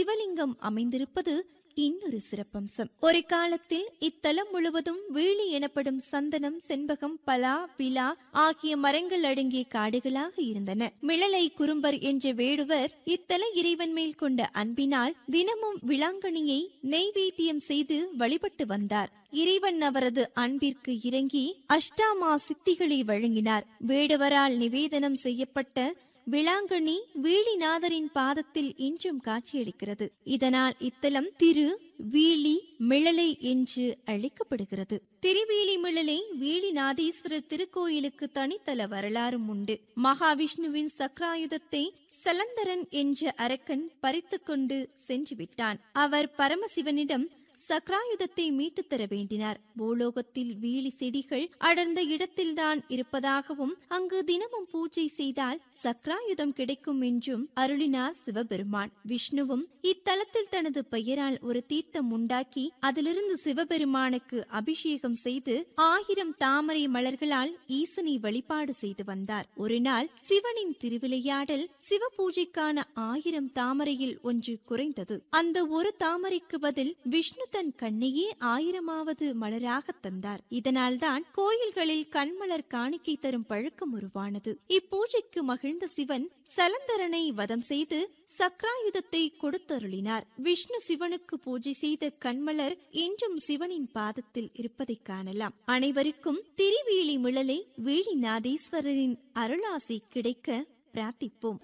சிவலிங்கம் அமைந்திருப்பது இன்னொரு சிறப்பம்சம் ஒரு காலத்தில் இத்தலம் முழுவதும் வீழி எனப்படும் சந்தனம் செண்பகம் பலா விலா ஆகிய மரங்கள் அடங்கிய காடுகளாக இருந்தன மிளலை குறும்பர் என்ற வேடுவர் இத்தல இறைவன் மேல் கொண்ட அன்பினால் தினமும் விளாங்கனியை நெய்வேத்தியம் செய்து வழிபட்டு வந்தார் இறைவன் அவரது அன்பிற்கு இறங்கி அஷ்டாமா சித்திகளை வழங்கினார் வேடுவரால் நிவேதனம் செய்யப்பட்ட விளாங்கண்ணி வீழிநாதரின் பாதத்தில் இன்றும் காட்சியளிக்கிறது இதனால் இத்தலம் திரு வீழி மிளலை என்று அழைக்கப்படுகிறது திருவேலி மிளலை வீழிநாதீஸ்வரர் திருக்கோயிலுக்கு தனித்தல வரலாறும் உண்டு மகாவிஷ்ணுவின் சக்ராயுதத்தை சலந்தரன் என்ற அரக்கன் பறித்துக் கொண்டு சென்று விட்டான் அவர் பரமசிவனிடம் சக்ராயுதத்தை மீட்டுத் தர வேண்டினார் பூலோகத்தில் வீழி செடிகள் அடர்ந்த இடத்தில்தான் இருப்பதாகவும் அங்கு தினமும் பூஜை செய்தால் சக்ராயுதம் கிடைக்கும் என்றும் அருளினார் சிவபெருமான் விஷ்ணுவும் இத்தலத்தில் தனது பெயரால் ஒரு தீர்த்தம் உண்டாக்கி அதிலிருந்து சிவபெருமானுக்கு அபிஷேகம் செய்து ஆயிரம் தாமரை மலர்களால் ஈசனை வழிபாடு செய்து வந்தார் ஒரு நாள் சிவனின் திருவிளையாடல் சிவ பூஜைக்கான ஆயிரம் தாமரையில் ஒன்று குறைந்தது அந்த ஒரு தாமரைக்கு பதில் விஷ்ணு தன் கண்ணையே ஆயிரமாவது மலராக தந்தார் இதனால்தான் கோயில்களில் கண்மலர் காணிக்கை தரும் பழக்கம் உருவானது இப்பூஜைக்கு மகிழ்ந்த சிவன் சலந்தரனை வதம் செய்து சக்ராயுதத்தை கொடுத்தருளினார் விஷ்ணு சிவனுக்கு பூஜை செய்த கண்மலர் இன்றும் சிவனின் பாதத்தில் இருப்பதை காணலாம் அனைவருக்கும் திரிவேலி மிளலை வீழிநாதீஸ்வரரின் அருளாசி கிடைக்க பிரார்த்திப்போம்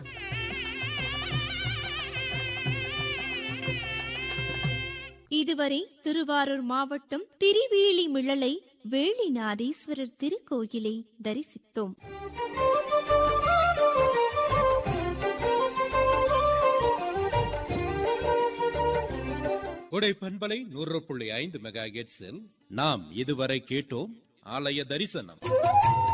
இதுவரை திருவாரூர் மாவட்டம் திரிவேலி மிளலை வேளிநாதீஸ்வரர் திருக்கோயிலை தரிசித்தோம் உடை பண்பலை நூறு புள்ளி ஐந்து மெகா நாம் இதுவரை கேட்டோம் ஆலய தரிசனம்